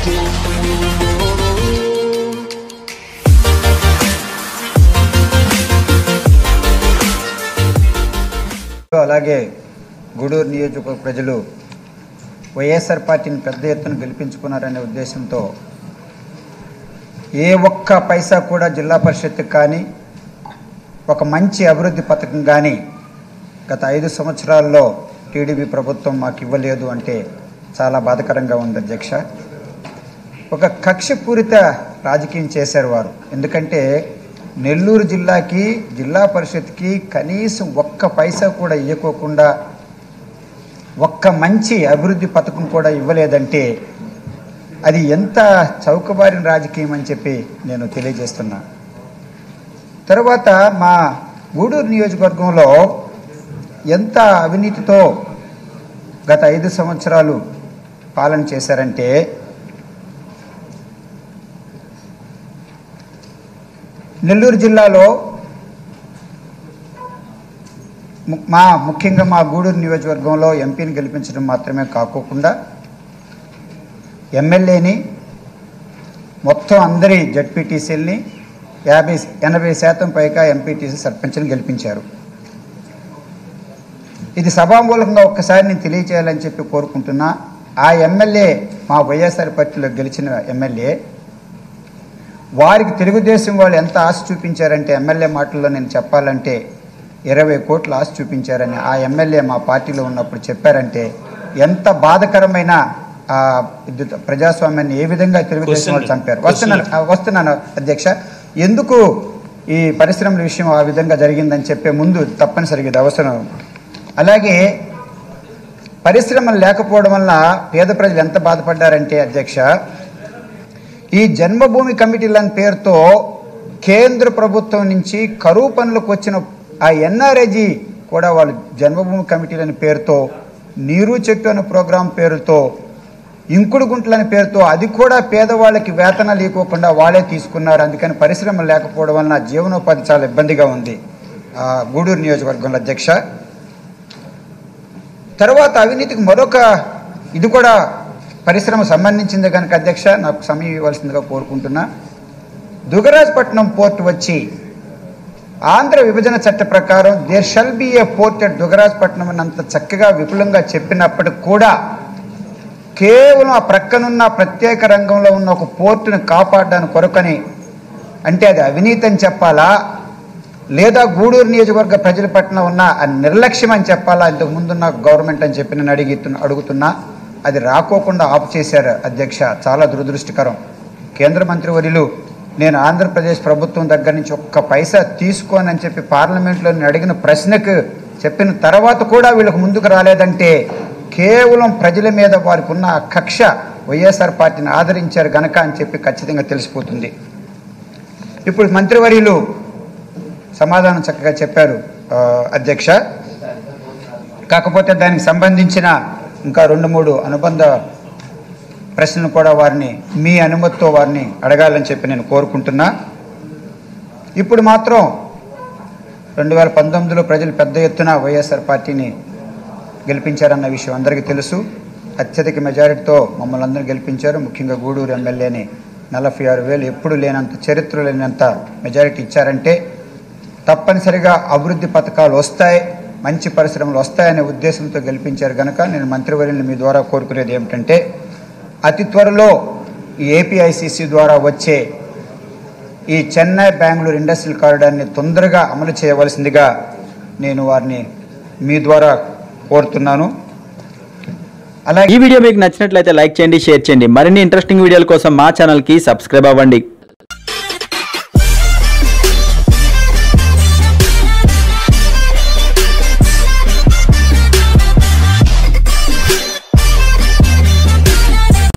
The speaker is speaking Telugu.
అలాగే గూడూరు నియోజకవర్గ ప్రజలు వైఎస్ఆర్ పార్టీని పెద్ద ఎత్తున గెలిపించుకున్నారనే ఉద్దేశంతో ఏ ఒక్క పైసా కూడా జిల్లా పరిషత్కి కానీ ఒక మంచి అభివృద్ధి పథకం కానీ గత ఐదు సంవత్సరాల్లో టీడీపీ ప్రభుత్వం మాకు ఇవ్వలేదు అంటే చాలా బాధకరంగా ఉంది అధ్యక్ష ఒక కక్షపూరిత రాజకీయం చేశారు వారు ఎందుకంటే నెల్లూరు జిల్లాకి జిల్లా పరిషత్కి కనీసం ఒక్క పైసా కూడా ఇవ్వకోకుండా ఒక్క మంచి అభివృద్ధి పథకం కూడా ఇవ్వలేదంటే అది ఎంత చౌకబారిన రాజకీయం అని చెప్పి నేను తెలియజేస్తున్నా తర్వాత మా గూడూరు నియోజకవర్గంలో ఎంత అవినీతితో గత ఐదు సంవత్సరాలు పాలన చేశారంటే నెల్లూరు జిల్లాలో ము- మా ముఖ్యంగా మా గూడూరు నియోజకవర్గంలో ఎంపీని గెలిపించడం మాత్రమే కాకోకుండా ఎమ్మెల్యేని మొత్తం అందరి జడ్పీటీసీలని యాభై ఎనభై శాతం పైగా ఎంపీటీసీ సర్పంచ్ని గెలిపించారు ఇది సభామూలకంగా ఒక్కసారి నేను తెలియచేయాలని చెప్పి కోరుకుంటున్నా ఆ ఎమ్మెల్యే మా వైఎస్ఆర్ పార్టీలో గెలిచిన ఎమ్మెల్యే వారికి తెలుగుదేశం వాళ్ళు ఎంత ఆశ చూపించారంటే ఎమ్మెల్యే మాటల్లో నేను చెప్పాలంటే ఇరవై కోట్ల ఆశ చూపించారని ఆ ఎమ్మెల్యే మా పార్టీలో ఉన్నప్పుడు చెప్పారంటే ఎంత బాధకరమైన ఆ, ఇది ప్రజాస్వామ్యాన్ని ఏ విధంగా తెలుగుదేశం వాళ్ళు చంపారు వస్తున్నాను ఆ, వస్తున్నాను అధ్యక్ష ఎందుకు ఈ పరిశ్రమల విషయం ఆ విధంగా జరిగిందని చెప్పే ముందు తప్పనిసరిగా ఇది అవసరం అలాగే పరిశ్రమలు లేకపోవడం వల్ల పేద ప్రజలు ఎంత బాధపడ్డారంటే అధ్యక్ష ఈ జన్మభూమి కమిటీల పేరుతో కేంద్ర ప్రభుత్వం నుంచి కరువు పనులకు వచ్చిన ఆ ఎన్ఆర్ఐజీ కూడా వాళ్ళు జన్మభూమి కమిటీలని పేరుతో నీరు చెట్టు అనే ప్రోగ్రాం పేరుతో ఇంకుడు గుంటలని పేరుతో అది కూడా పేదవాళ్ళకి వేతనాలు ఇవ్వకుండా వాళ్ళే తీసుకున్నారు అందుకని పరిశ్రమలు లేకపోవడం వలన జీవనోపాధి చాలా ఇబ్బందిగా ఉంది ఆ, గూడూరు నియోజకవర్గంలో అధ్యక్ష తర్వాత అవినీతికి మరొక ఇది కూడా పరిశ్రమ సంబంధించింది కనుక అధ్యక్ష నాకు సమయం ఇవ్వాల్సిందిగా కోరుకుంటున్నా దుగరాజపట్నం పోర్ట్ వచ్చి ఆంధ్ర విభజన చట్ట ప్రకారం there shall be a port at Dugarajapatnam అని అంత చక్కగా విపులంగా చెప్పినప్పటికి కూడా కేవలం ఆ ప్రక్కనున్న ప్రత్యేక రంగంలో ఉన్న ఒక పోర్టును కాపాడడానికి కొరకని అంటే అది అవినీతి అని చెప్పాలా లేదా గూడూరు నియోజకవర్గ ప్రజల పట్ల ఉన్న ఆ నిర్లక్ష్యం అని చెప్పాలా ఇంతకు ముందున్న గవర్నమెంట్ అని చెప్పి నేను అడిగి అడుగుతున్నా అది రాకోకుండా ఆపు చేశారు అధ్యక్ష చాలా దురదృష్టకరం కేంద్ర మంత్రి వర్యులు నేను ఆంధ్రప్రదేశ్ ప్రభుత్వం దగ్గర నుంచి ఒక్క పైసా తీసుకోనని చెప్పి పార్లమెంట్లో నేను అడిగిన ప్రశ్నకు చెప్పిన తర్వాత కూడా వీళ్ళకు ముందుకు రాలేదంటే కేవలం ప్రజల మీద వారికి ఉన్న ఆ కక్ష వైఎస్ఆర్ పార్టీని ఆదరించారు గనక అని చెప్పి ఖచ్చితంగా తెలిసిపోతుంది ఇప్పుడు మంత్రివర్యులు సమాధానం చక్కగా చెప్పారు ఆ, అధ్యక్ష కాకపోతే దానికి సంబంధించిన ఇంకా రెండు మూడు అనుబంధ ప్రశ్నలు కూడా వారిని మీ అనుమతితో వారిని అడగాలని చెప్పి నేను కోరుకుంటున్నా ఇప్పుడు మాత్రం రెండు వేల పంతొమ్మిదిలో ప్రజలు పెద్ద ఎత్తున వైఎస్ఆర్ పార్టీని గెలిపించారన్న విషయం అందరికీ తెలుసు అత్యధిక మెజారిటీతో మమ్మల్ని అందరూ గెలిపించారు ముఖ్యంగా గూడూరు ఎమ్మెల్యేని నలభై ఆరు వేలు ఎప్పుడు లేనంత చరిత్ర లేనంత మెజారిటీ ఇచ్చారంటే తప్పనిసరిగా అభివృద్ధి పథకాలు వస్తాయి మంచి పరిశ్రమలు వస్తాయనే ఉద్దేశంతో గెలిపించారు కనుక నేను మంత్రివర్యులను మీ ద్వారా కోరుకునేది ఏమిటంటే అతి త్వరలో ఈ ఏపీఐసిసి ద్వారా వచ్చే ఈ చెన్నై బెంగళూరు ఇండస్ట్రియల్ కారిడార్ని తొందరగా అమలు చేయవలసిందిగా నేను వారిని మీ ద్వారా కోరుతున్నాను అలాగే ఈ వీడియో మీకు నచ్చినట్లయితే లైక్ చేయండి షేర్ చేయండి మరిన్ని ఇంట్రెస్టింగ్ వీడియోల కోసం మా ఛానల్కి సబ్స్క్రైబ్ అవ్వండి